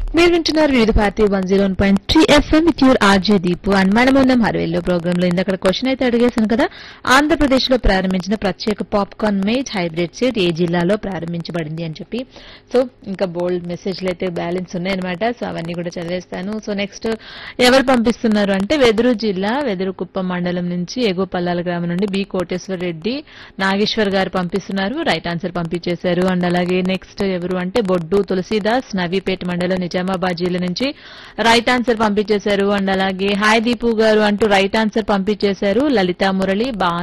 మీరు వింటున్నారు Vividh Bharati one zero point three FM with your RJ Deepu అండ్ మనం ఉన్నాం హర్వేల్లో ప్రోగ్రామ్ లో ఇందాక క్వశ్చన్ అయితే అడిగేశాను కదా ఆంధ్రప్రదేశ్ లో ప్రారంభించిన ప్రత్యేక పాప్కార్న్ మేజ్ హైబ్రిడ్ సీడ్ ఏ జిల్లాలో ప్రారంభించబడింది అని చెప్పి సో ఇంకా బోల్డ్ మెసేజ్లు అయితే బ్యాలెన్స్ ఉన్నాయన్నమాట సో అవన్నీ కూడా చదివేస్తాను సో నెక్స్ట్ ఎవరు పంపిస్తున్నారు అంటే వెదురు జిల్లా వెదురుకుప్పం మండలం నుంచి ఎగువ పల్లాల గ్రామం నుండి బి కోటేశ్వర రెడ్డి నాగేశ్వర్ గారు పంపిస్తున్నారు రైట్ ఆన్సర్ పంపించేశారు అండ్ అలాగే నెక్స్ట్ ఎవరు అంటే బొడ్డు తులసీదాస్ నవీపేట మండలం నిజామాబాద్ జిల్లా నుంచి రైట్ ఆన్సర్ పంపించేశారు అండ్ అలాగే హాయ్ దీపు గారు అంటూ రైట్ ఆన్సర్ పంపించేశారు లలితా మురళి బా